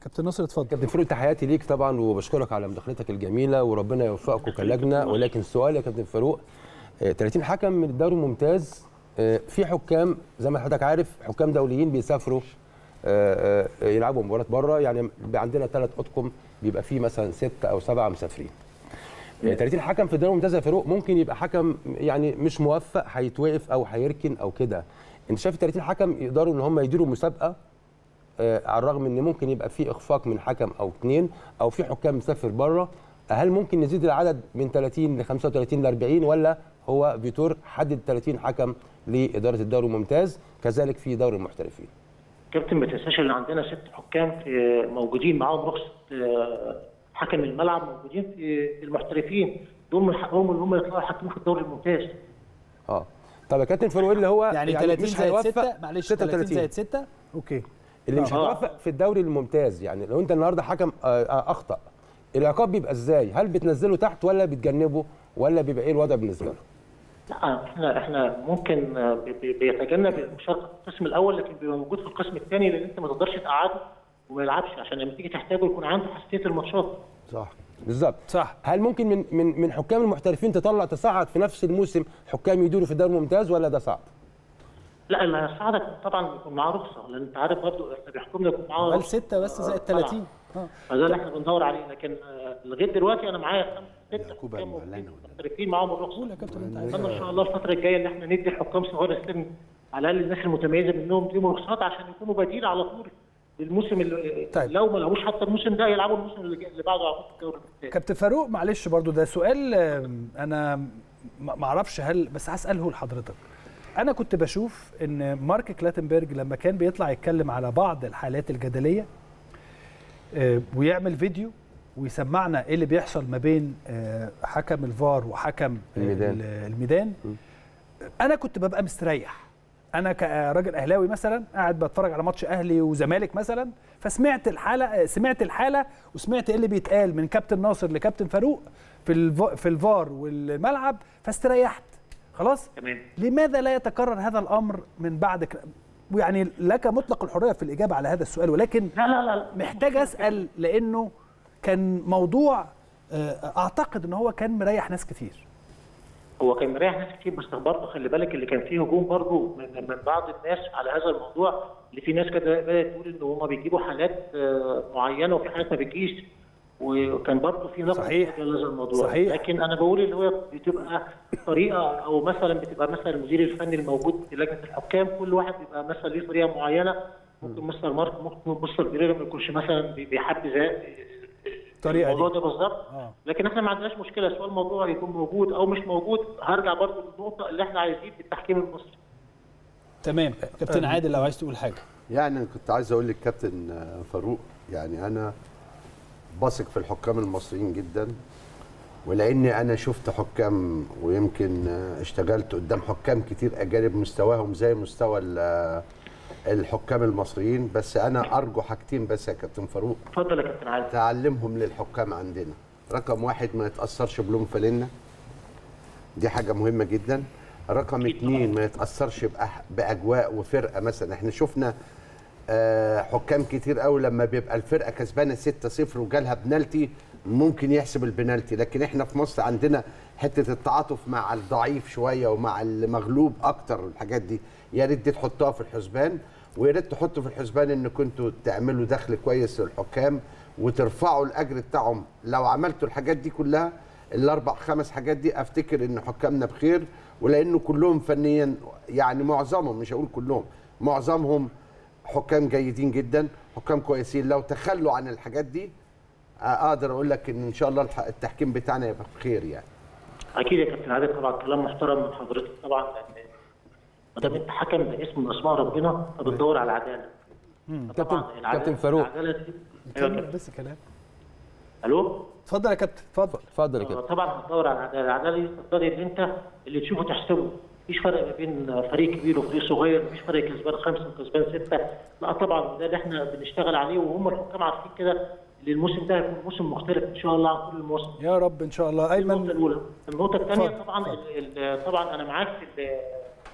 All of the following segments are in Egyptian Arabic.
كابتن ناصر اتفضل كابتن فاروق تحياتي ليك طبعا وبشكرك على مداخلتك الجميله وربنا يوفقكم كلجنه ولكن السؤال يا كابتن فاروق آه، 30 حكم من الدوري الممتاز آه، في حكام زي ما حضرتك عارف حكام دوليين بيسافروا آه، آه، يلعبوا مباريات بره يعني بيبقى عندنا ثلاث اطقم بيبقى فيه مثلا ستة او سبعة مسافرين آه، 30 حكم في الدوري الممتاز يا فاروق ممكن يبقى حكم يعني مش موفق هيتوقف او هيركن او كده انت شايف 30 حكم يقدروا ان هم يديروا مسابقه آه، على الرغم ان ممكن يبقى في اخفاق من حكم او اثنين او في حكام مسافر بره هل ممكن نزيد العدد من 30 ل 35 ل 40 ولا هو فيتور حدد 30 حكم لاداره الدوري الممتاز كذلك في دوري المحترفين كابتن ما تنساش ان عندنا ست حكام في موجودين معاهم رخصه آه، حكم الملعب موجودين في في المحترفين دول من حقهم ان هم يطلعوا يحكموا في الدوري الممتاز اه طب يا كابتن فاروق اللي هو يعني 30 مش زائد هيوفق 6 معلش 30 36 زائد 6 اوكي اللي مش آه. هيوفق في الدوري الممتاز يعني لو انت النهارده حكم آه، آه، اخطا العقاب بيبقى ازاي هل بتنزله تحت ولا بتجنبه ولا بيبقى ايه الوضع بالنسبه له لا احنا احنا ممكن آه، بي- بي- بيتجنب المشاركه في القسم الاول لكن بيبقى موجود في القسم الثاني لان انت ما تقدرش تقعده وما يلعبش عشان لما تيجي تحتاجه يكون عنده حساسيه الماتشات صح بالظبط صح هل ممكن من من من حكام المحترفين تطلع تصعد في نفس الموسم حكام يدوروا في الدوري الممتاز ولا ده صعب؟ لا اللي هيساعدك طبعا يكون معاه رخصه لان انت عارف برضه احنا بيحكمنا يكون معاه قال رخصة. 6 بس زائد آه، 30 اه فده اللي احنا بندور عليه لكن آه، لغايه دلوقتي انا معايا خمس ست يعقوب حكام المعلن موجودين ولا؟ محترفين معاهم الرخصه قول يا كابتن انت عايز اتمنى ان شاء الله الفتره الجايه ان احنا ندي الحكام صغار السن على الاقل الناس المتميزه منهم دي رخصات عشان يكونوا بديل على طول للموسم اللي طيب. لو ما لعبوش حتى الموسم ده يلعبوا الموسم اللي جاي- اللي بعده على طول في الدوري الممتاز كابتن فاروق معلش برضو ده سؤال آم، انا ما ما اعرفش هل بس هساله لحضرتك انا كنت بشوف ان مارك كلاتنبرج لما كان بيطلع يتكلم على بعض الحالات الجدليه آه، ويعمل فيديو ويسمعنا ايه اللي بيحصل ما بين آه، حكم الفار وحكم الميدان. ال- الميدان انا كنت ببقى مستريح انا كراجل اهلاوي مثلا قاعد بتفرج على ماتش اهلي وزمالك مثلا فسمعت الحاله سمعت الحاله وسمعت ايه اللي بيتقال من كابتن ناصر لكابتن فاروق في الف... في الفار والملعب فاستريحت خلاص تمام لماذا لا يتكرر هذا الامر من بعد ك... يعني لك مطلق الحريه في الاجابه على هذا السؤال ولكن لا لا لا محتاج اسال لانه كان موضوع آه، اعتقد ان هو كان مريح ناس كتير هو كان مريح ناس كتير بس برضه خلي بالك اللي كان فيه هجوم برضه من, من بعض الناس على هذا الموضوع اللي في ناس كده بدات تقول ان هم بيجيبوا حالات آه، معينه وفي حالات ما بتجيش وكان برضه في نقد صحيح. على هذا الموضوع صحيح. لكن انا بقول اللي هو بتبقى طريقه او مثلا بتبقى مثلا المدير الفني الموجود في لجنه الحكام كل واحد بيبقى مثلا ليه طريقه معينه ممكن مستر مارك ممكن مستر بيريرا ما يكونش مثلا بي- بيحب زي الطريقه الموضوع دي ده بالظبط آه. لكن احنا ما عندناش مشكله سواء الموضوع يكون موجود او مش موجود هرجع برضو للنقطه اللي احنا عايزين في التحكيم المصري تمام كابتن عادل لو عايز تقول حاجه يعني أنا كنت عايز اقول للكابتن آه، فاروق يعني انا بثق في الحكام المصريين جدا ولاني انا شفت حكام ويمكن آه، اشتغلت قدام حكام كتير اجانب مستواهم زي مستوى ال- آه، الحكام المصريين بس انا ارجو حاجتين بس يا كابتن فاروق اتفضل يا كابتن عادل تعلمهم للحكام عندنا رقم واحد ما يتأثرش بلون فالينا دي حاجة مهمة جدا رقم اتنين ما يتأثرش بأح- بأجواء وفرقة مثلا احنا شفنا آه، حكام كتير قوي لما بيبقى الفرقة كسبانة 6-0 وجالها بنالتي ممكن يحسب البنالتي لكن احنا في مصر عندنا حتة التعاطف مع الضعيف شوية ومع المغلوب أكتر الحاجات دي يا ريت دي تحطها في الحسبان ويا ريت تحطوا في الحسبان ان كنتوا تعملوا دخل كويس للحكام وترفعوا الاجر بتاعهم لو عملتوا الحاجات دي كلها الاربع خمس حاجات دي افتكر ان حكامنا بخير ولانه كلهم فنيا يعني معظمهم مش هقول كلهم معظمهم حكام جيدين جدا حكام كويسين لو تخلوا عن الحاجات دي اقدر اقول لك ان ان شاء الله الح- التحكيم بتاعنا يبقى بخير يعني اكيد يا كابتن عادل طبعا كلام محترم من حضرتك طبعا لان ما دام انت حكم باسم من اسماء ربنا فبتدور على العداله كابتن العدالة- كابتن فاروق العداله دي ايوه يا كمل كابتن. بس كلام الو اتفضل يا كابتن اتفضل اتفضل يا آه، كابتن طبعا هتدور على العداله، العداله دي تقتضي ان انت اللي تشوفه تحسبه، مفيش فرق ما بين فريق كبير وفريق صغير، مفيش فرق كسبان خمسه وكسبان سته، لا طبعا ده اللي احنا بنشتغل عليه وهم الحكام عارفين كده ان الموسم ده هيكون موسم مختلف ان شاء الله عن كل المواسم. يا رب ان شاء الله النقطه ايمن الاولى، النقطه الثانيه اتفضل، طبعا ال- ال- طبعا انا معاك في ال-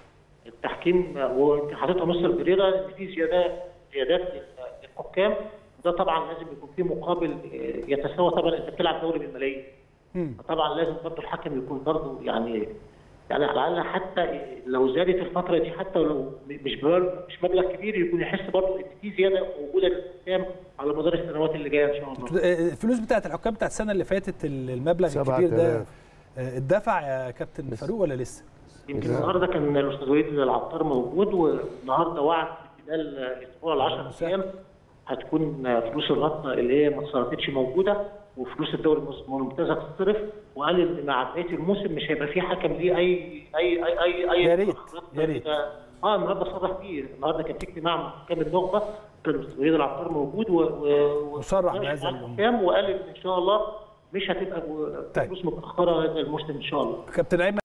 التحكيم وانت حاططها مستر بريرا ان في زيادات زيادات لل- للحكام ده طبعا لازم يكون فيه مقابل آه، يتساوى طبعا انت بتلعب دوري بالملايين مم. فطبعا لازم برضه الحكم يكون برضه يعني يعني على الاقل حتى لو زادت الفتره دي حتى لو مش بمبلغ- مش مبلغ كبير يكون يحس برضه ان في زياده موجوده للحكام على مدار السنوات اللي جايه ان شاء الله. آه، الفلوس بتاعت الحكام بتاعت السنه اللي فاتت المبلغ الكبير ده 7000. آه، اتدفع يا كابتن فاروق ولا لسه؟ يمكن النهارده كان الاستاذ وليد العطار موجود والنهارده وعد خلال الاسبوع ال 10 ايام هتكون فلوس الرابطه اللي هي ما اتصرفتش موجوده وفلوس الدوري الممتاز هتتصرف وقال ان مع بدايه الموسم مش هيبقى في حكم ليه اي اي اي اي اي يا ريت، مؤخرات يا ريت. اه النهارده صرح فيه النهارده كان في اجتماع مع حكام النخبه كان الاستاذ وليد العطار موجود و, و... وصرح وناقش بهذا مع الأمر. الحكام وقال ان ان شاء الله مش هتبقى طيب. فلوس متاخره هذا الموسم ان شاء الله كابتن ايمن